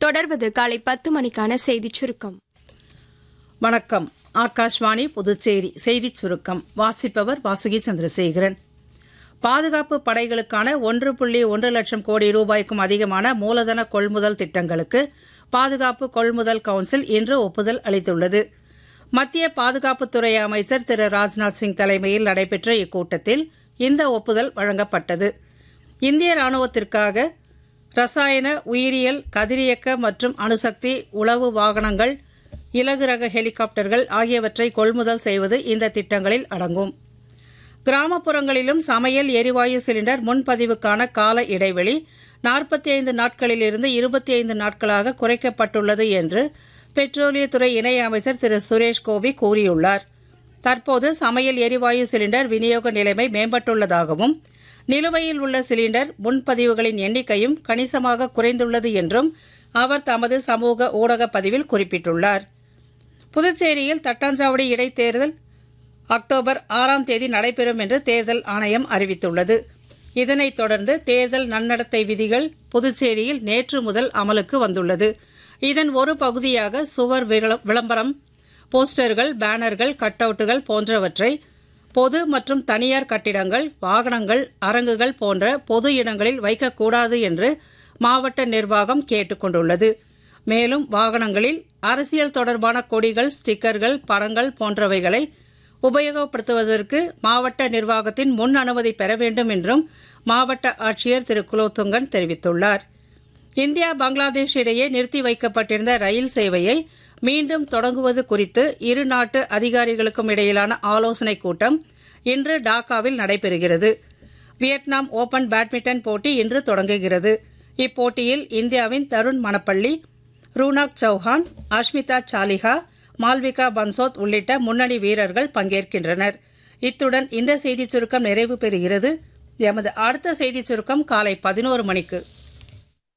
தொடர்வது காலை பத்து மணிக்கான செய்திச் சுருக்கம் வணக்கம் ஆகாஷ்வாணி புதுச்சேரி செய்திச் சுருக்கம் வாசிப்பவர் வாசுகி சந்திரசேகரன் பாதுகாப்பு படைகளுக்கான ஒன்று புள்ளி ஒன்று லட்சம் கோடி ரூபாய்க்கும் அதிகமான மூலதன கொள்முதல் திட்டங்களுக்கு பாதுகாப்பு கொள்முதல் கவுன்சில் இன்று ஒப்புதல் அளித்துள்ளது மத்திய பாதுகாப்புத்துறை அமைச்சர் திரு ராஜ்நாத் சிங் தலைமையில் நடைபெற்ற இக்கூட்டத்தில் இந்த ஒப்புதல் வழங்கப்பட்டது இந்திய ராணுவத்திற்காக ரசாயன உயிரியல் கதிரியக்க மற்றும் அணுசக்தி உளவு வாகனங்கள் இலகு ரக ஹெலிகாப்டர்கள் ஆகியவற்றை கொள்முதல் செய்வது இந்த திட்டங்களில் அடங்கும் கிராமப்புறங்களிலும் சமையல் எரிவாயு சிலிண்டர் முன்பதிவுக்கான கால இடைவெளி நாற்பத்தி ஐந்து நாட்களிலிருந்து இருபத்தி ஐந்து நாட்களாக குறைக்கப்பட்டுள்ளது என்று பெட்ரோலியத்துறை இணை அமைச்சர் திரு சுரேஷ் கோபி கூறியுள்ளார் தற்போது சமையல் எரிவாயு சிலிண்டர் விநியோக நிலைமை மேம்பட்டுள்ளதாகவும் நிலுவையில் உள்ள சிலிண்டர் முன்பதிவுகளின் எண்ணிக்கையும் கணிசமாக குறைந்துள்ளது என்றும் அவர் தமது சமூக ஊடக பதிவில் குறிப்பிட்டுள்ளார் புதுச்சேரியில் தட்டாஞ்சாவடி இடைத்தேர்தல் அக்டோபர் ஆறாம் தேதி நடைபெறும் என்று தேர்தல் ஆணையம் அறிவித்துள்ளது இதனைத் தொடர்ந்து தேர்தல் நன்னடத்தை விதிகள் புதுச்சேரியில் நேற்று முதல் அமலுக்கு வந்துள்ளது இதன் ஒரு பகுதியாக சுவர் விளம்பரம் போஸ்டர்கள் பேனர்கள் கட் அவுட்டுகள் போன்றவற்றை பொது மற்றும் தனியார் கட்டிடங்கள் வாகனங்கள் அரங்குகள் போன்ற பொது இடங்களில் வைக்கக்கூடாது என்று மாவட்ட நிர்வாகம் கேட்டுக் கொண்டுள்ளது மேலும் வாகனங்களில் அரசியல் தொடர்பான கொடிகள் ஸ்டிக்கர்கள் படங்கள் போன்றவைகளை உபயோகப்படுத்துவதற்கு மாவட்ட நிர்வாகத்தின் முன் அனுமதி பெற வேண்டும் என்றும் மாவட்ட ஆட்சியர் திரு குலோத்துங்கன் தெரிவித்துள்ளார் இந்தியா பங்களாதேஷ் இடையே நிறுத்தி வைக்கப்பட்டிருந்த ரயில் சேவையை மீண்டும் தொடங்குவது குறித்து இரு நாட்டு அதிகாரிகளுக்கும் இடையிலான ஆலோசனைக் கூட்டம் இன்று டாக்காவில் நடைபெறுகிறது வியட்நாம் ஓபன் பேட்மிண்டன் போட்டி இன்று தொடங்குகிறது இப்போட்டியில் இந்தியாவின் தருண் மணப்பள்ளி ரூனாக் சௌஹான் அஷ்மிதா சாலிஹா மால்விகா பன்சோத் உள்ளிட்ட முன்னணி வீரர்கள் பங்கேற்கின்றனர் இத்துடன் இந்த செய்திச் சுருக்கம் நிறைவு பெறுகிறது எமது அடுத்த செய்திச் சுருக்கம் காலை பதினோரு மணிக்கு